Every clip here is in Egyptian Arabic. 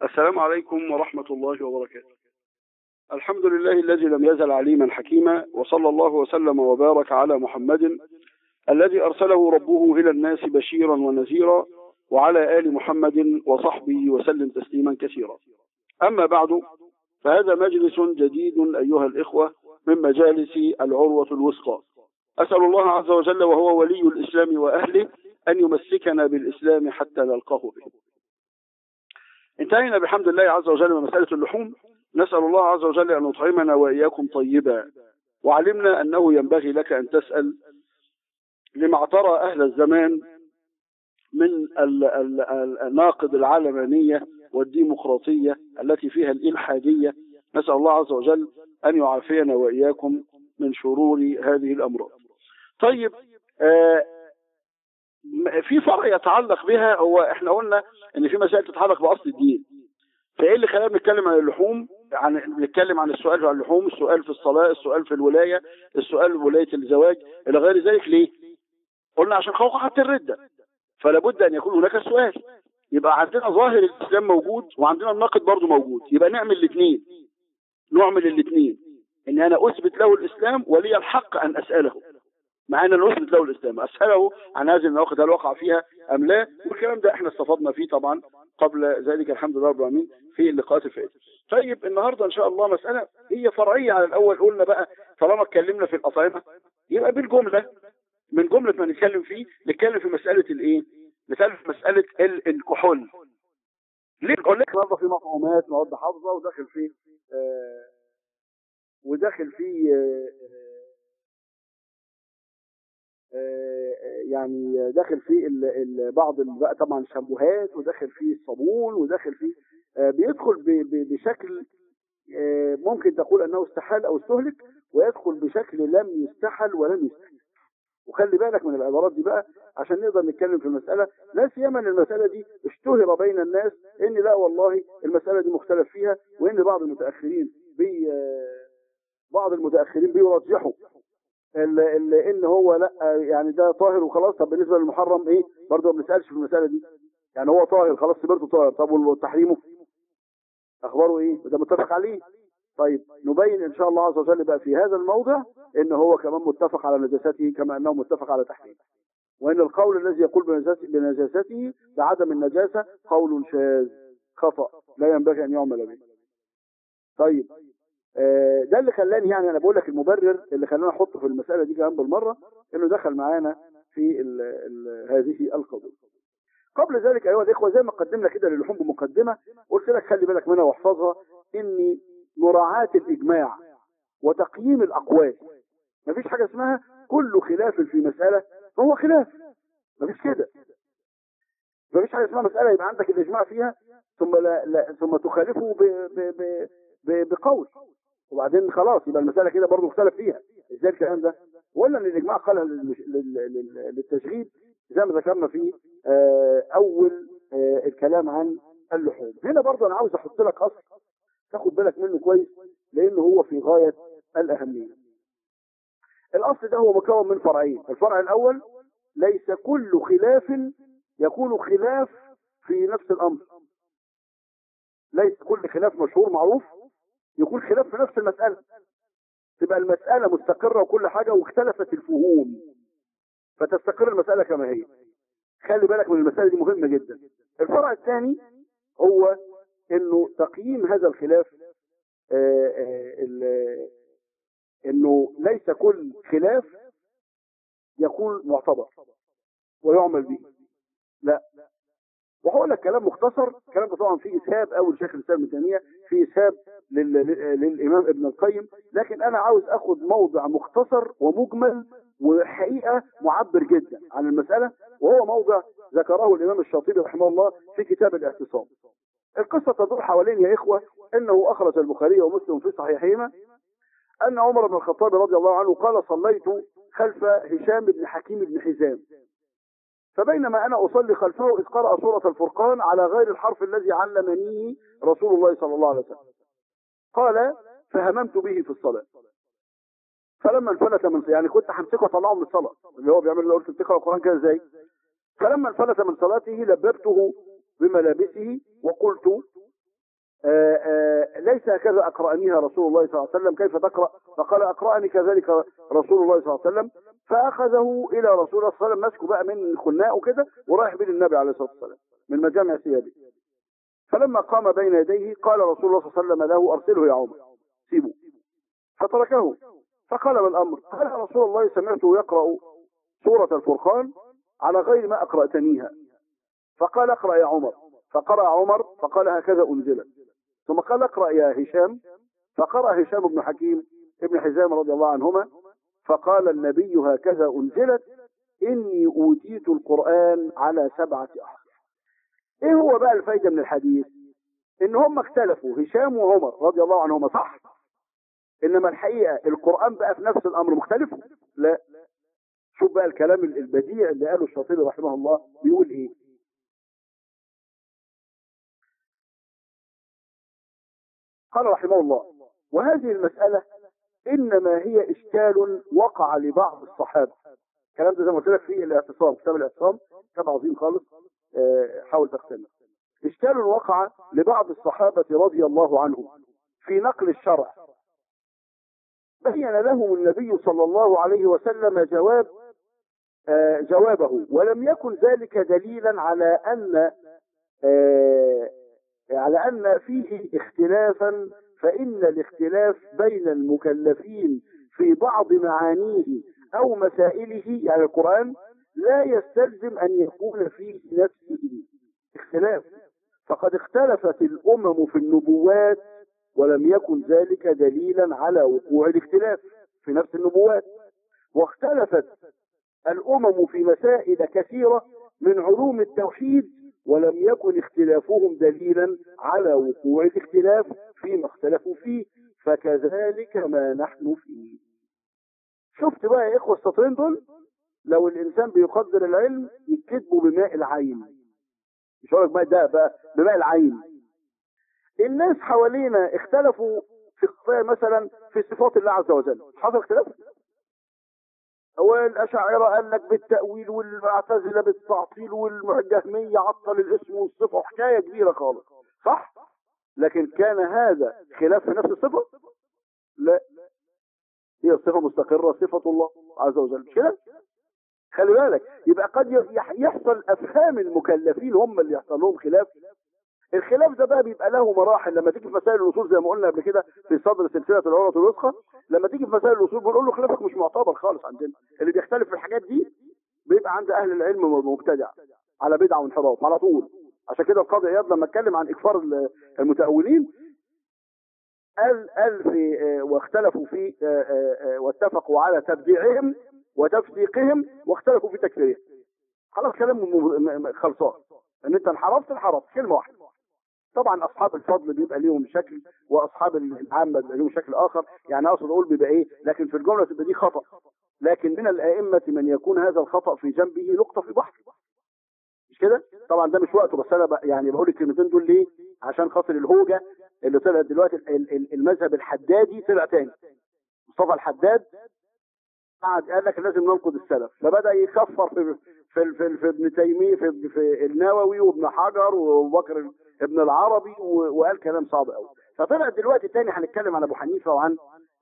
السلام عليكم ورحمة الله وبركاته الحمد لله الذي لم يزل عليما حكيما وصلى الله وسلم وبارك على محمد الذي أرسله ربه إلى الناس بشيرا ونذيرا وعلى آل محمد وصحبه وسلم تسليما كثيرا أما بعد فهذا مجلس جديد أيها الإخوة من مجالس العروة الوثقى أسأل الله عز وجل وهو ولي الإسلام وأهله أن يمسكنا بالإسلام حتى نلقاه به انتهينا بحمد الله عز وجل من مسألة اللحوم نسأل الله عز وجل أن يطعمنا وإياكم طيبا وعلمنا أنه ينبغي لك أن تسأل لما اعترى أهل الزمان من ال- ال- ال- الناقد العلمانية والديمقراطية التي فيها الإلحادية نسأل الله عز وجل أن يعافينا وإياكم من شرور هذه الأمراض طيب آه م- في فرع يتعلق بها هو احنا قلنا ان في مسائل تتعلق باصل الدين فايه اللي خلانا نتكلم عن اللحوم عن نتكلم عن السؤال عن اللحوم السؤال في الصلاه السؤال في الولايه السؤال في ولايه الزواج الى غير ذلك ليه قلنا عشان خوف حتى الرده فلا بد ان يكون هناك سؤال يبقى عندنا ظاهر الاسلام موجود وعندنا الناقد برضه موجود يبقى نعمل الاثنين نعمل الاثنين ان انا اثبت له الاسلام ولي الحق ان اساله مع ان انا اثبت له الاسلام اساله عن هذه النواقض هل وقع فيها ام لا والكلام ده احنا استفدنا فيه طبعا قبل ذلك الحمد لله رب العالمين في اللقاءات الفائته. طيب النهارده ان شاء الله مساله هي فرعيه على الاول قلنا بقى طالما اتكلمنا في الاطعمه يبقى بالجمله من جمله ما نتكلم فيه نتكلم في مساله الايه؟ نتكلم في مساله ال- الكحول. ليه الكحول؟ النهارده في مطعومات مواد حافظه وداخل فيه آه وداخل فيه آه آه، يعني داخل فيه ال- ال- بعض ال- بقى طبعا الشامبوهات وداخل فيه الصابون وداخل فيه آه، بيدخل ب- ب- بشكل آه، ممكن تقول انه استحال او استهلك ويدخل بشكل لم يستحل ولم يستهلك وخلي بالك من العبارات دي بقى عشان نقدر نتكلم في المسألة لا سيما ان المسألة دي اشتهر بين الناس ان لا والله المسألة دي مختلف فيها وان بعض المتأخرين بي آه، بعض المتأخرين بيرجحوا ال- ال- ان هو لا يعني ده طاهر وخلاص طب بالنسبه للمحرم ايه برضه ما بنسالش في المساله دي يعني هو طاهر خلاص سبرته طاهر طب وتحريمه اخباره ايه ده متفق عليه طيب نبين ان شاء الله عز وجل بقى في هذا الموضع ان هو كمان متفق على نجاسته كما انه متفق على تحريمه وان القول الذي يقول بنجاسته, بنجاسته بعدم النجاسه قول شاذ خطا لا ينبغي ان يعمل به طيب آه، ده اللي خلاني يعني انا بقول لك المبرر اللي خلاني احطه في المساله دي كمان بالمره انه دخل معانا في ال ال هذه القضيه. قبل ذلك ايها الاخوه زي ما قدمنا كده للحوم بمقدمه قلت لك خلي بالك منها واحفظها ان مراعاه الاجماع وتقييم الاقوال مفيش حاجه اسمها كل خلاف في مساله فهو خلاف مفيش كده مفيش حاجه اسمها مساله يبقى عندك الاجماع فيها ثم لا, لا ثم تخالفه ب ب ب ب بقول وبعدين خلاص يبقى المسألة كده برضه مختلف فيها ازاي الكلام ده ولا ان الاجماع قالها للمش- لل- لل- للتشغيل زي ما ذكرنا في آه، اول آه، الكلام عن اللحوم هنا برضه انا عاوز احط لك اصل تاخد بالك منه كويس لانه هو في غاية الاهمية الاصل ده هو مكون من فرعين الفرع الاول ليس كل خلاف يكون خلاف في نفس الامر ليس كل خلاف مشهور معروف يكون خلاف في نفس المسألة تبقى المسألة مستقرة وكل حاجة واختلفت الفهوم فتستقر المسألة كما هي خلي بالك من المسألة دي مهمة جدا الفرع الثاني هو انه تقييم هذا الخلاف آه، آه، ال- انه ليس كل خلاف يكون معتبر ويعمل به لا وهقول لك كلام مختصر الكلام ده طبعا فيه اسهاب قوي لشيخ الاسلام ابن تيميه فيه اسهاب لل- لل- للامام ابن القيم لكن انا عاوز اخد موضع مختصر ومجمل وحقيقه معبر جدا عن المساله وهو موضع ذكره الامام الشاطبي رحمه الله في كتاب الاعتصام القصه تدور حوالين يا اخوه انه اخرج البخاري ومسلم في صحيحهما ان عمر بن الخطاب رضي الله عنه قال صليت خلف هشام بن حكيم بن حزام فبينما انا اصلي خلفه اذ قرأ سورة الفرقان على غير الحرف الذي علمنيه رسول الله صلى الله عليه وسلم قال فهممت به في الصلاة فلما انفلت من يعني كنت همسكه واطلعه من الصلاة اللي هو بيعمل اللي قلت بتقرأ القرآن كده ازاي فلما انفلت من صلاته لببته بملابسه وقلت آه، آه، ليس هكذا أقرأنيها رسول الله صلى الله عليه وسلم كيف تقرأ فقال أقرأني كذلك رسول الله صلى الله عليه وسلم فأخذه إلى رسول الله صلى الله عليه وسلم مسكه بقى من خناء وكده ورايح بين النبي عليه الصلاة والسلام من مجامع ثيابه فلما قام بين يديه قال رسول الله صلى الله عليه وسلم له أرسله يا عمر سيبه فتركه فقال ما الأمر قال يا رسول الله سمعته يقرأ سورة الفرقان على غير ما أقرأتنيها فقال اقرأ يا عمر فقرأ عمر فقال هكذا أنزلت ثم قال اقرأ يا هشام فقرأ هشام بن حكيم ابن حزام رضي الله عنهما فقال النبي هكذا أنزلت إني أوتيت القرآن على سبعة أحرف إيه هو بقى الفايدة من الحديث إن هم اختلفوا هشام وعمر رضي الله عنهما صح إنما الحقيقة القرآن بقى في نفس الأمر مختلف لا شوف بقى الكلام البديع اللي قاله الشاطبي رحمه الله بيقول إيه قال رحمه الله وهذه المسألة إنما هي إشكال وقع لبعض الصحابة الكلام ده زي ما قلت لك في الاعتصام كتاب الاعتصام كتاب عظيم خالص آه، حاول تختمه إشكال وقع لبعض الصحابة رضي الله عنهم في نقل الشرع بين لهم النبي صلى الله عليه وسلم جواب آه، جوابه ولم يكن ذلك دليلا على أن آه، على أن فيه اختلافا فإن الاختلاف بين المكلفين في بعض معانيه أو مسائله يعني القرآن لا يستلزم أن يكون فيه نفسه اختلاف فقد اختلفت الأمم في النبوات ولم يكن ذلك دليلا على وقوع الاختلاف في نفس النبوات واختلفت الأمم في مسائل كثيرة من علوم التوحيد ولم يكن اختلافهم دليلا على وقوع الاختلاف فيما اختلفوا فيه فكذلك ما نحن فيه شفت بقى يا اخوة السطرين دول لو الانسان بيقدر العلم يكتبوا بماء العين مش هقول لك بقى ده بقى بماء العين الناس حوالينا اختلفوا في مثلا في صفات الله عز وجل حصل اختلاف والأشاعرة قال لك بالتأويل والمعتزلة بالتعطيل والجهمية عطل الاسم والصفة وحكاية كبيرة خالص صح؟ لكن كان هذا خلاف في نفس الصفة؟ لا هي الصفة مستقرة صفة الله عز وجل مش كده؟ خلي بالك يبقى قد يحصل أفهام المكلفين هم اللي يحصل لهم خلاف الخلاف ده بقى بيبقى له مراحل لما تيجي في مسائل الاصول زي ما قلنا قبل كده في صدر سلسله العروه الوثقى لما تيجي في مسائل الاصول بنقول له خلافك مش معتبر خالص عندنا اللي بيختلف في الحاجات دي بيبقى عند اهل العلم مبتدع على بدعه وانحراف على طول عشان كده القاضي اياد لما اتكلم عن اكفار المتاولين قال قال في واختلفوا في واتفقوا على تبديعهم وتفسيقهم واختلفوا في تكفيرهم خلاص كلام خلصان ان انت انحرفت انحرفت كلمه واحده طبعا اصحاب الفضل بيبقى ليهم شكل واصحاب العامه بيبقى ليهم شكل اخر يعني اقصد اقول بيبقى ايه لكن في الجمله تبقى دي خطا لكن من الائمه من يكون هذا الخطا في جنبه نقطه في بحر مش كده طبعا ده مش وقته بس انا يعني بقول الكلمتين دول ليه عشان خاطر الهوجه اللي طلعت دلوقتي المذهب الحدادي طلع تاني مصطفى الحداد قعد قال لك لازم ننقد السلف فبدا يكفر في في في, في ابن تيميه في, في النووي وابن حجر وبكر ابن العربي وقال كلام صعب قوي فطلع دلوقتي تاني هنتكلم عن ابو حنيفه وعن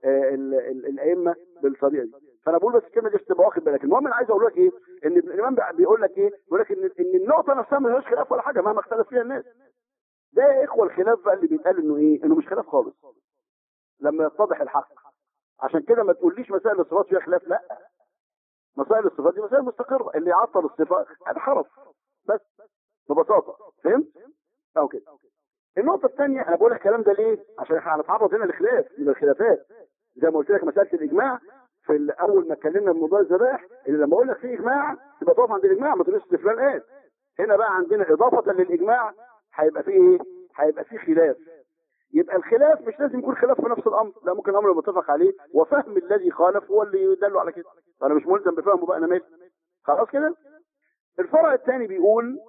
الائمه بالطريقه دي فانا بقول بس الكلمه دي عشان تبقى واخد بالك المهم انا عايز اقول لك ايه ان الامام بيقول لك ايه بيقول لك ان ان النقطه نفسها ما فيهاش خلاف ولا حاجه مهما اختلف فيها الناس ده يا اخوه الخلاف بقى اللي بيتقال انه ايه انه مش خلاف خالص لما يتضح الحق عشان كده ما تقوليش مسائل الصفات فيها خلاف لا مسائل الصفات دي مسائل مستقره اللي يعطل الصفات انحرف بس ببساطه فهمت او كده النقطه الثانيه انا بقول الكلام ده ليه عشان احنا هنتعرض هنا لخلاف من الخلافات زي ما قلت لك مساله الاجماع في اول ما اتكلمنا في موضوع الذبائح اللي لما اقول لك في اجماع تبقى تقف عند الاجماع ما تقولش فلان قال هنا بقى عندنا اضافه للاجماع هيبقى فيه ايه هيبقى فيه خلاف يبقى الخلاف مش لازم يكون خلاف في نفس الامر لا ممكن امر متفق عليه وفهم الذي خالف هو اللي يدله على كده فانا مش ملزم بفهمه بقى انا مالي خلاص كده الفرع الثاني بيقول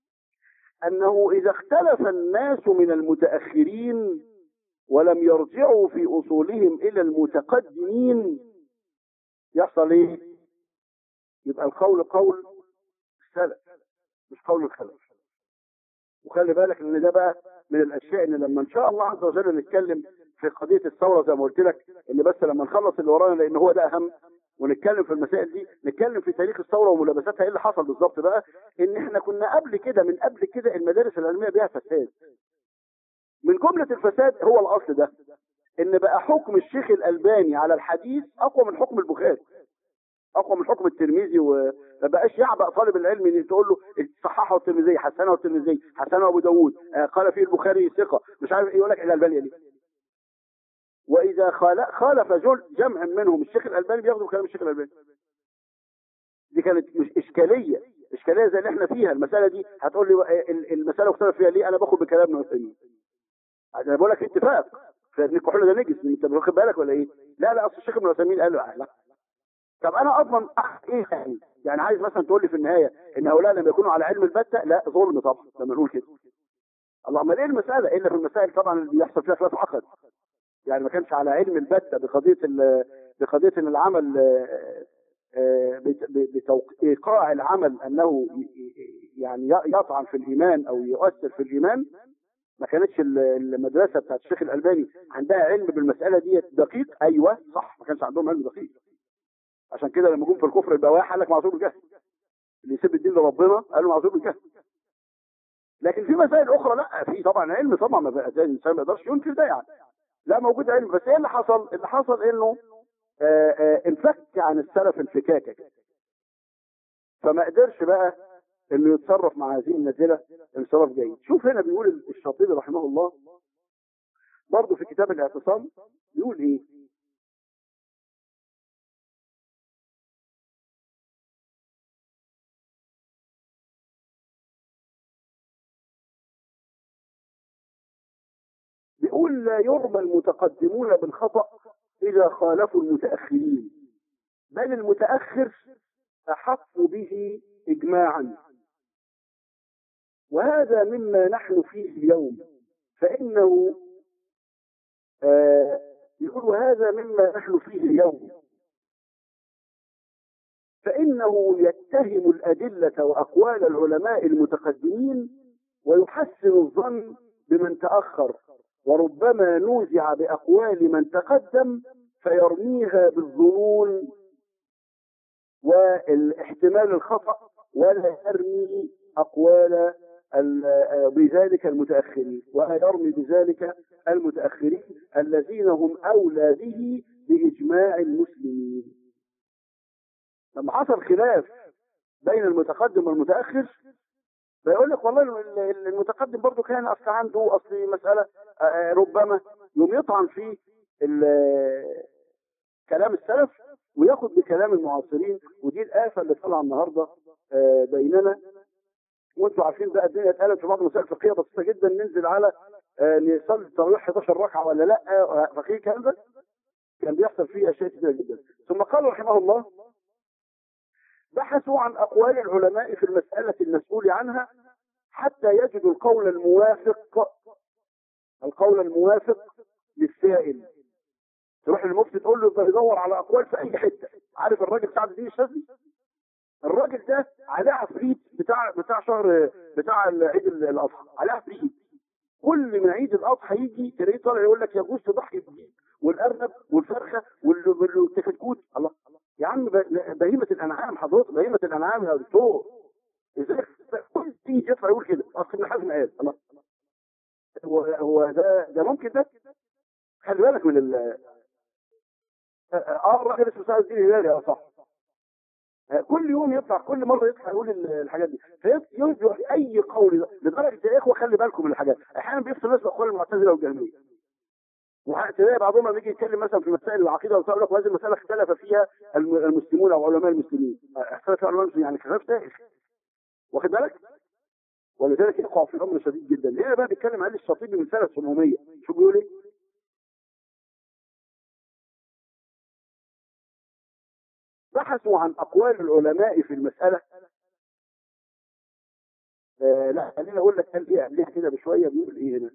انه اذا اختلف الناس من المتاخرين ولم يرجعوا في اصولهم الى المتقدمين يحصل ايه يبقى القول قول السلف مش قول الخلف وخلي بالك ان ده بقى من الاشياء ان لما ان شاء الله عز وجل نتكلم في قضيه الثوره زي ما قلت لك ان بس لما نخلص اللي ورانا لان هو ده اهم ونتكلم في المسائل دي نتكلم في تاريخ الثوره وملابساتها ايه اللي حصل بالظبط بقى ان احنا كنا قبل كده من قبل كده المدارس العلميه بيها فساد من جمله الفساد هو الاصل ده ان بقى حكم الشيخ الالباني على الحديث اقوى من حكم البخاري اقوى من حكم الترمذي وما بقاش يعبأ طالب العلم ان تقول له صححه الترمذي حسنه الترمذي حسنه ابو داوود آه قال فيه البخاري ثقه مش عارف ايه يقول لك الالباني ليه واذا خالف, خالف جل جمع منهم الشيخ الالباني بياخدوا كلام الشيخ الالباني دي كانت مش اشكاليه اشكاليه زي اللي احنا فيها المساله دي هتقول لي المساله اختلف فيها ليه انا باخد بكلام ابن عثيمين انا بقول لك اتفاق فابن الكحول ده نجس انت واخد بالك ولا ايه لا لا اصل الشيخ ابن عثيمين قال له لا طب انا اضمن ايه يعني يعني عايز مثلا تقول لي في النهايه ان هؤلاء لما يكونوا على علم البتة لا ظلم طبعا لما نقول كده اللهم ايه المساله الا في المسائل طبعا اللي بيحصل فيها خلاف عقد يعني ما كانش على علم البتة بقضيه بقضيه ان العمل بايقاع العمل انه يعني يطعن في الايمان او يؤثر في الايمان ما كانتش المدرسه بتاعت الشيخ الالباني عندها علم بالمساله دي دقيق ايوه صح ما كانش عندهم علم دقيق عشان كده لما جم في الكفر البواح قال لك معذور بالجهل اللي يسيب الدين لربنا قال له معذور بالجهل لكن في مسائل اخرى لا في طبعا علم طبعا ما بقى الانسان ما يقدرش ينكر ده يعني لا موجود علم بس ايه اللي حصل؟ اللي حصل انه آآ آآ انفك عن السلف انفكاكا فما قدرش بقى انه يتصرف مع هذه النازله انصراف جيد شوف هنا بيقول الشاطبي رحمه الله برضه في كتاب الاعتصام بيقول ايه بيقول لا يرمى المتقدمون بالخطأ إذا خالفوا المتأخرين بل المتأخر أحق به إجماعا وهذا مما نحن فيه اليوم فإنه آه يقول وهذا مما نحن فيه اليوم فإنه يتهم الأدلة وأقوال العلماء المتقدمين ويحسن الظن بمن تأخر وربما نوزع بأقوال من تقدم فيرميها بالظنون والاحتمال الخطأ ولا يرمي أقوال بذلك المتأخرين ولا يرمي بذلك المتأخرين الذين هم أولى به بإجماع المسلمين لما حصل خلاف بين المتقدم والمتأخر فيقول لك والله المتقدم برضه كان اصل عنده اصل مساله ربما يوم يطعن في كلام السلف وياخد بكلام المعاصرين ودي الآفة اللي طالعه النهارده بيننا وانتم عارفين بقى الدنيا اتقلبت في بعض المسائل الفقهيه بسيطه جدا ننزل على نصلي التراويح 11 ركعه ولا لا فقيه الكلام ده كان بيحصل فيه اشياء كثيره جدا ثم قال رحمه الله بحثوا عن أقوال العلماء في المسألة المسؤول عنها حتى يجدوا القول الموافق القول الموافق للسائل تروح للمفتي تقول له يدور على أقوال في أي حتة عارف الراجل بتاع الدين الشاذلي الراجل ده عليه عفريت بتاع بتاع شهر بتاع عيد الأضحى عليه عفريت كل من عيد الأضحى يجي تلاقيه طالع يقول لك يجوز تضحي الدين والأرنب والفرخة والتكتكوت الله يا عم بهيمة الأنعام حضرتك بهيمة الأنعام يا دكتور ازاي كل تيجي يطلع يقول كده أصل ابن حزم قال الله هو هو ده ده ممكن ده خلي بالك من ال اه الراجل اسمه سعد الدين الهلالي اه صح كل يوم يطلع كل مره يطلع يقول الحاجات دي فيرجع اي قول لدرجه يا اخوه خلي بالكم من الحاجات احيانا بيفصل الناس باقوال المعتزله والجهميه وتلاقي بعضهم لما يجي يتكلم مثلا في مسائل العقيده ويقول لك هذه المساله اختلف فيها المسلمون او علماء المسلمين اختلف فيها علماء المسلمين يعني خلاف تائه واخد بالك؟ ولذلك يقع في امر شديد جدا هنا بقى بيتكلم عن الشاطبي من سنه 700 شو بيقول ايه؟ بحثوا عن اقوال العلماء في المساله آه لا خليني اقول لك قال ايه قبلها كده بشويه بيقول ايه هنا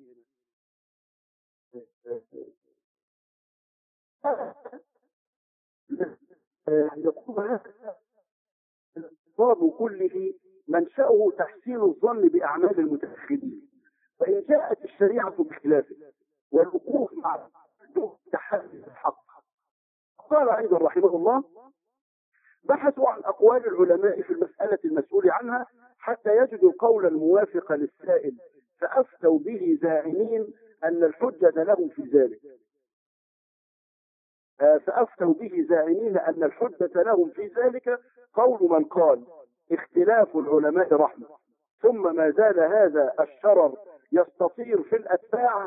يقول هذا الخطاب كله منشأه تحسين الظن بأعمال المتأخرين فإن جاءت الشريعة بخلافه والوقوف مع تحدي الحق قال أيضا رحمه الله بحثوا عن أقوال العلماء في المسألة المسؤول عنها حتى يجدوا القول الموافق للسائل فأفتوا به زاعمين أن الحجة لهم في ذلك آه، فأفتوا به زاعمين أن الحجة لهم في ذلك قول من قال اختلاف العلماء رحمة ثم ما زال هذا الشرر يستطير في الأتباع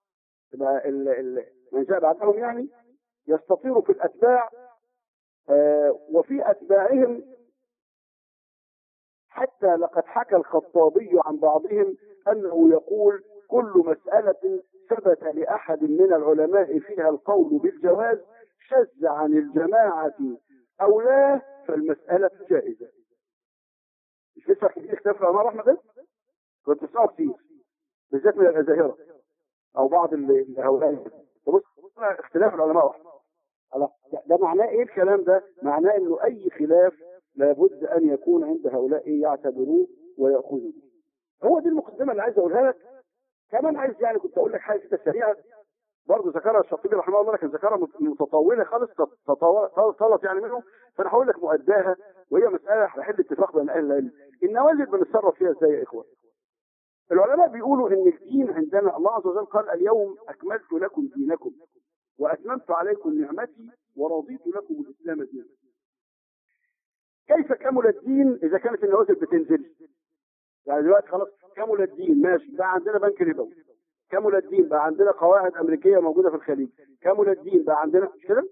من جاء بعدهم يعني يستطير في الأتباع آه، وفي أتباعهم حتى لقد حكى الخطابي عن بعضهم أنه يقول كل مسألة ثبت لأحد من العلماء فيها القول بالجواز شذ عن الجماعة أو لا فالمسألة جائزة مش لسه كتير اختلاف العلماء رحمة ده كنت تسمعوا كتير بالذات من الأزاهرة أو بعض هؤلاء بص اختلاف العلماء رحمة ده معناه ايه الكلام ده معناه انه اي خلاف لابد ان يكون عند هؤلاء يعتبروه ويأخذوه هو دي المقدمة اللي عايز اقولها لك كمان عايز يعني كنت اقول لك حاجة كده سريعة برضه ذكرها الشاطبي رحمه الله لكن ذكرها متطولة خالص طلت يعني منه فانا هقول لك مؤداها وهي مسألة محل اتفاق بين اهل العلم النوازل بنتصرف فيها ازاي يا اخوان العلماء بيقولوا ان الدين عندنا الله عز وجل قال اليوم اكملت لكم دينكم واتممت عليكم نعمتي ورضيت لكم الاسلام دينا كيف كمل الدين اذا كانت النوازل بتنزل يعني دلوقتي خلاص كمل الدين ماشي بقى عندنا بنك ربوي كمل الدين بقى عندنا قواعد امريكيه موجوده في الخليج كمل الدين بقى عندنا مش كده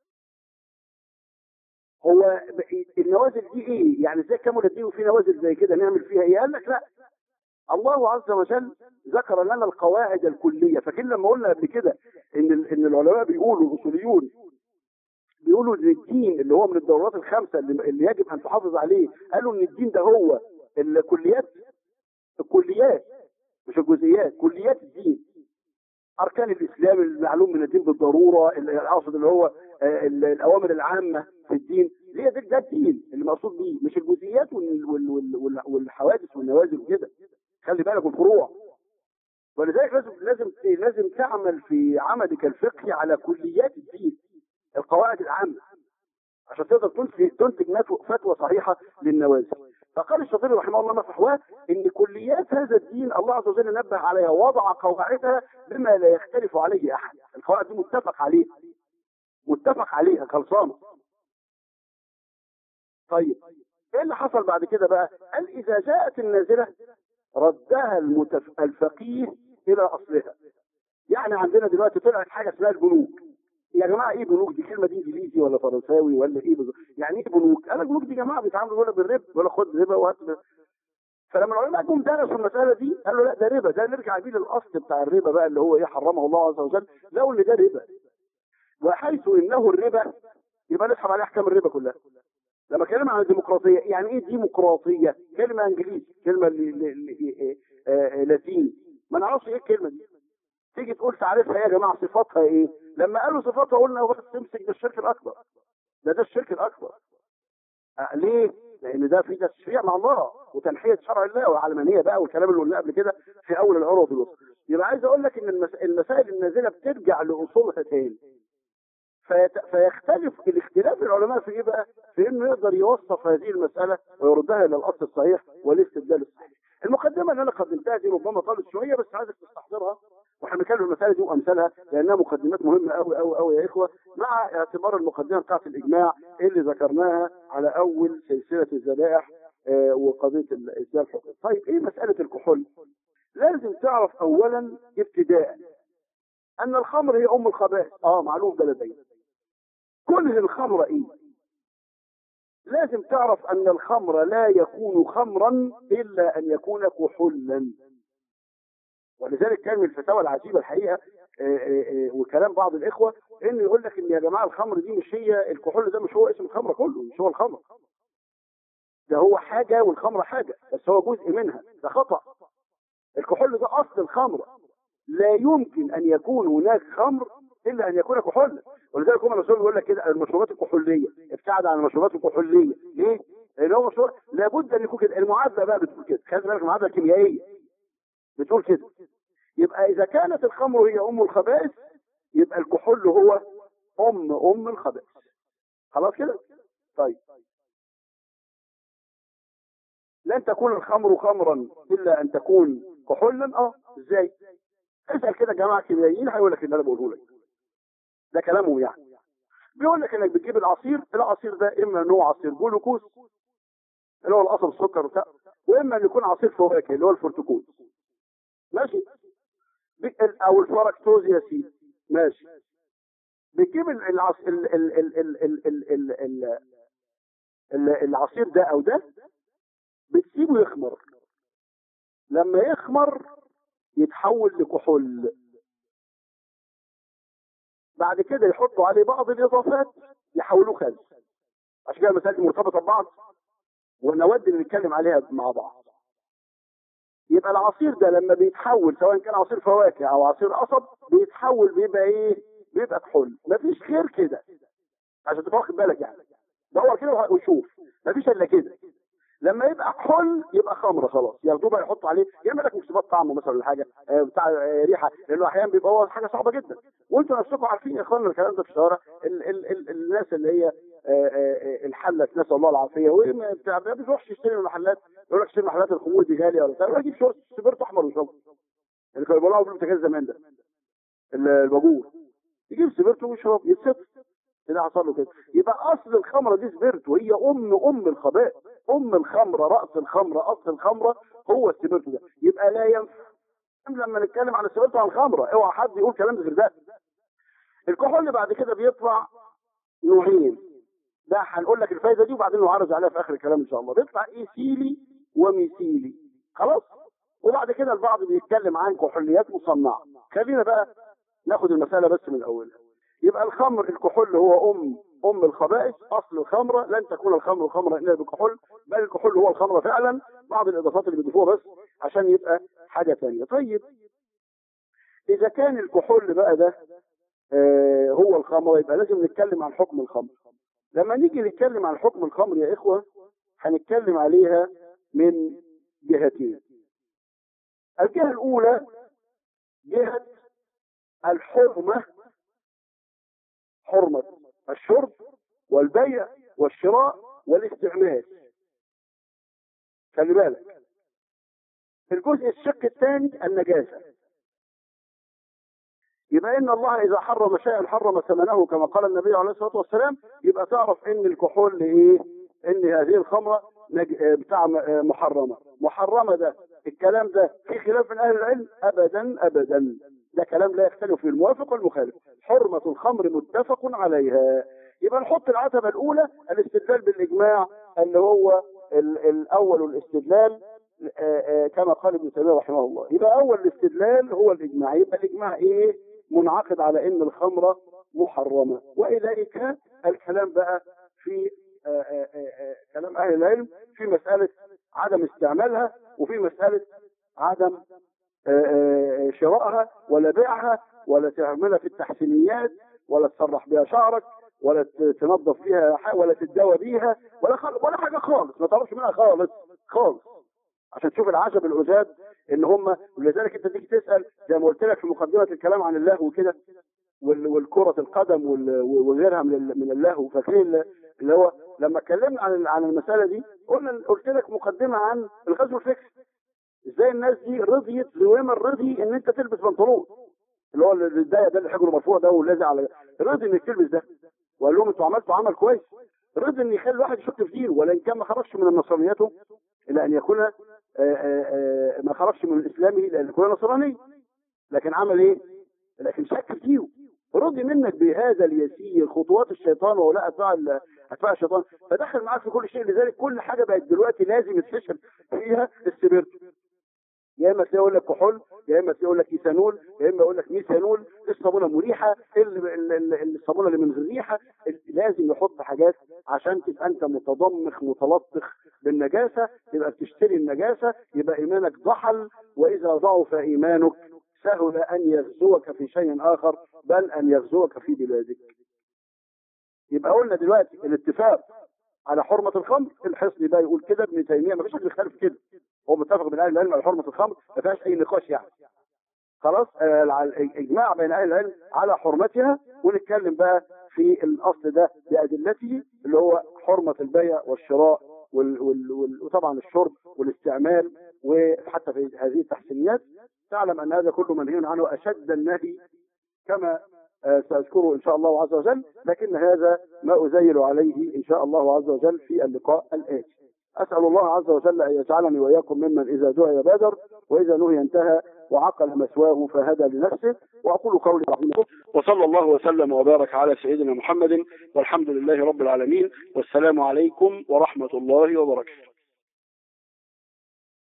هو النوازل دي ايه يعني ازاي كمل الدين وفي نوازل زي كده نعمل فيها ايه قال لك لا الله عز وجل ذكر لنا القواعد الكليه فكل لما قلنا قبل كده ان ان العلماء بيقولوا الاصوليون بيقولوا ان الدين اللي هو من الضرورات الخمسه اللي, اللي يجب ان تحافظ عليه قالوا ان الدين ده هو الكليات الكليات مش الجزئيات كليات الدين اركان الاسلام المعلوم من الدين بالضروره اقصد اللي هو الاوامر العامه في الدين هي ده, ده الدين اللي مقصود بيه مش الجزئيات والحوادث والنوازل وكده خلي بالك الفروع ولذلك لازم لازم لازم تعمل في عملك الفقهي على كليات الدين القواعد العامه عشان تقدر تنتج تنتج فتوى صحيحه للنوازل فقال الشاطبي رحمه الله ما فحواه ان كليات هذا الدين الله عز وجل نبه عليها وضع قواعدها بما لا يختلف عليه احد القواعد دي متفق عليها متفق عليها خلصانه طيب ايه اللي حصل بعد كده بقى قال اذا جاءت النازله ردها المتف... الفقيه الى اصلها يعني عندنا دلوقتي طلعت حاجه اسمها البنوك يا جماعه ايه بنوك دي كلمه دي انجليزي ولا فرنساوي ولا ايه بالظبط يعني ايه بنوك انا البنوك دي يا جماعه بيتعاملوا ولا بالربا ولا خد ربا وهات فلما العلماء جم درسوا المساله دي قالوا لا ده ربا ده نرجع بيه للاصل بتاع الربا بقى اللي هو ايه حرمه الله عز وجل لقوا ان ده ربا وحيث انه الربا يبقى نسحب عليه احكام الربا كلها لما اتكلم عن الديمقراطيه يعني ايه ديمقراطيه كلمه انجليزي كلمه لاتيني ما نعرفش ايه الكلمه دي تيجي تقول تعرفها يا جماعه صفاتها ايه لما قالوا صفاتها قلنا بس تمسك بالشرك الاكبر ده ده الشرك الاكبر أه ليه لان ده في تشريع مع الله وتنحيه شرع الله والعلمانيه بقى والكلام اللي قلناه قبل كده في اول العروض الوسطى يبقى عايز اقول لك ان المسائل النازله بترجع لاصولها تاني فيت... فيختلف الاختلاف العلماء في ايه بقى؟ في انه يقدر يوصف هذه المساله ويردها الى الاصل الصحيح والاستدلال الصحيح. المقدمه اللي انا قدمتها دي ربما طالت شويه بس عايزك تستحضرها واحنا بنتكلم المسائل دي وامثالها لانها مقدمات مهمه قوي قوي قوي يا اخوه مع اعتبار المقدمه بتاعت الاجماع اللي ذكرناها على اول سلسله الذبائح آه وقضيه الاسلام الحكم. طيب ايه مساله الكحول؟ لازم تعرف اولا ابتداء ان الخمر هي ام الخبائث اه معلوم ده لدينا كله الخمر ايه لازم تعرف ان الخمر لا يكون خمرا الا ان يكون كحولا ولذلك كان من الفتاوى العجيبه الحقيقه آآ آآ وكلام بعض الاخوه انه يقول لك ان يا جماعه الخمر دي مش هي الكحول ده مش هو اسم الخمر كله مش هو الخمر ده هو حاجه والخمر حاجه بس هو جزء منها ده خطا الكحول ده اصل الخمر لا يمكن ان يكون هناك خمر الا ان يكون كحولا ولذلك هم الرسول بيقول لك كده المشروبات الكحوليه ابتعد عن المشروبات الكحوليه ليه؟ لان هو مشروب لابد ان يكون كده المعادله بقى بتقول كده خلي بالك المعادله الكيميائيه بتقول كده يبقى اذا كانت الخمر هي ام الخبائث يبقى الكحول هو ام ام الخبائث خلاص كده طيب لن تكون الخمر خمرا الا ان تكون كحولا اه ازاي اسال كده جماعه كيميائيين هيقول لك اللي انا بقوله لك ده كلامه يعني بيقول لك انك بتجيب العصير العصير ده اما نوع عصير جلوكوز اللي هو القصب السكر وبتاع واما ان يكون عصير فواكه اللي هو الفرتكوز ماشي ب- او الفركتوز يا سيدي ماشي بتجيب ال- العص... ال... ال... ال... ال... ال... ال... ال... ال... ال... العصير ده او ده بتسيبه يخمر لما يخمر يتحول لكحول بعد كده يحطوا عليه بعض الاضافات يحولوه خل عشان كده المسائل دي مرتبطه ببعض ونود اللي نتكلم عليها مع بعض يبقى العصير ده لما بيتحول سواء كان عصير فواكه او عصير قصب بيتحول بيبقى ايه بيبقى كحول مفيش غير كده عشان تبقى واخد بالك يعني دور كده وشوف مفيش الا كده لما يبقى كحول يبقى خمره خلاص ياخدوه بقى يحطوا عليه يعمل لك مكسبات طعم مثلا ولا حاجه آه، بتاع آه، ريحه لانه احيانا بيبقى هو حاجه صعبه جدا وانتوا نفسكم عارفين يا اخوانا الكلام ده في الشوارع ال ال ال الناس اللي هي آه، آه، الحله نسال الله العافيه وما بتاع ما بيروحش يشتري من المحلات يقول لك اشتري محلات الخمور دي غاليه ولا بتاع يروح يجيب شورت سبيرت احمر ويشربه اللي كانوا بيقولوا في البوتاجاز زمان ده ال- الباجور يجيب سبيرته ويشرب يتسط كده حصل له كده يبقى اصل الخمره دي سبيرتو هي ام ام الخبائث ام الخمره راس الخمره اصل الخمره هو السبيرتو ده يبقى لا ينفع لما نتكلم عن السبيرتو عن الخمره اوعى حد يقول كلام غير ده الكحول اللي بعد كده بيطلع نوعين ده هنقول لك الفايده دي وبعدين نعرض عليها في اخر الكلام ان شاء الله بيطلع ايثيلي وميثيلي خلاص وبعد كده البعض بيتكلم عن كحوليات مصنعه خلينا بقى ناخد المساله بس من اولها يبقى الخمر الكحول هو ام ام الخبائث اصل الخمره لن تكون الخمر خمرا الا بكحول بل الكحول هو الخمره فعلا بعض الاضافات اللي بيضيفوها بس عشان يبقى حاجه ثانيه طيب اذا كان الكحول بقى ده آه هو الخمره يبقى لازم نتكلم عن حكم الخمر لما نيجي نتكلم عن حكم الخمر يا اخوه هنتكلم عليها من جهتين الجهه الاولى جهه الحرمه حرمة الشرب والبيع والشراء والاستعمال خلي بالك الجزء الشق الثاني النجاسة يبقى ان الله اذا حرم شيئا حرم ثمنه كما قال النبي عليه الصلاه والسلام يبقى تعرف ان الكحول ايه ان هذه الخمره نج... آه، بتاع م- آه، محرمه محرمه ده الكلام ده في خلاف من اهل العلم ابدا ابدا ده كلام لا يختلف فيه الموافق والمخالف حرمه الخمر متفق عليها يبقى نحط العتبه الاولى الاستدلال بالاجماع اللي هو ال- الاول الاستدلال آه، آه، كما قال ابن تيميه رحمه الله يبقى اول الاستدلال هو الاجماع يبقى الاجماع ايه منعقد على ان الخمره محرمه واليك الكلام بقى في آه، آه، آه، آه، كلام اهل العلم في مساله عدم استعمالها وفي مساله عدم آه، آه، شرائها ولا بيعها ولا تعملها في التحسينيات ولا تسرح بها شعرك ولا ت- تنظف فيها ح- ولا تتداوى بيها ولا خل... ولا حاجه خالص ما تعرفش منها خالص خالص عشان تشوف العجب العجاب ان هم ولذلك انت تيجي تسال زي ما قلت لك في مقدمه الكلام عن اللهو وكده وال- والكرة القدم وال- وغيرها من ال- من اللهو فاكرين اللي هو لما اتكلمنا عن عن المساله دي قلنا قلت لك مقدمه عن الغزو الفكري ازاي الناس دي رضيت زويمة رضي ان انت تلبس بنطلون اللي هو الدايه ده اللي حجره مرفوع ده ولازق على رضي انك تلبس ده وقال لهم انتوا عملتوا عمل كويس رضي ان يخلي الواحد يشك في دينه ولان كان ما خرجش من نصرانيته الا ان يكون آه، آه، آه، ما خرجش من الاسلام الا ان يكون نصراني لكن عمل ايه؟ لكن شك في دينه رضي منك بهذا اليسير خطوات الشيطان وهؤلاء اتباع ال- اتباع الشيطان فدخل معاك في كل شيء لذلك كل حاجه بقت دلوقتي لازم يتفشل فيها السبيرتو يا اما تلاقي يقول لك كحول يا اما تلاقي يقول لك ايثانول يا اما يقول لك ميثانول الصابونه مريحه ال- ال- ال- الصابونه اللي من غير ريحه ال- لازم يحط حاجات عشان تبقى انت متضمخ متلطخ بالنجاسه يبقى بتشتري النجاسه يبقى ايمانك ضحل واذا ضعف ايمانك سهل ان يغزوك في شيء اخر بل ان يغزوك في بلادك يبقى قلنا دلوقتي الاتفاق على حرمة الخمر الحصني بقى يقول كده ابن تيمية ما فيش حد بيختلف كده هو متفق بين اهل العلم على حرمه الخمر ما فيهاش اي نقاش يعني خلاص آه، الع- الاجماع بين اهل العلم على حرمتها ونتكلم بقى في الاصل ده بادلته اللي هو حرمه البيع والشراء وال وال وال وطبعا الشرب والاستعمال وحتى في هذه التحسينيات تعلم ان هذا كله منهي عنه اشد النهي كما آه، ساذكره ان شاء الله عز وجل لكن هذا ما ازيل عليه ان شاء الله عز وجل في اللقاء الاتي اسال الله عز وجل ان يجعلني واياكم ممن اذا دعي بادر واذا نهي انتهى وعقل مثواه فهدى لنفسه واقول قولي العظيم وصلى الله وسلم وبارك على سيدنا محمد والحمد لله رب العالمين والسلام عليكم ورحمه الله وبركاته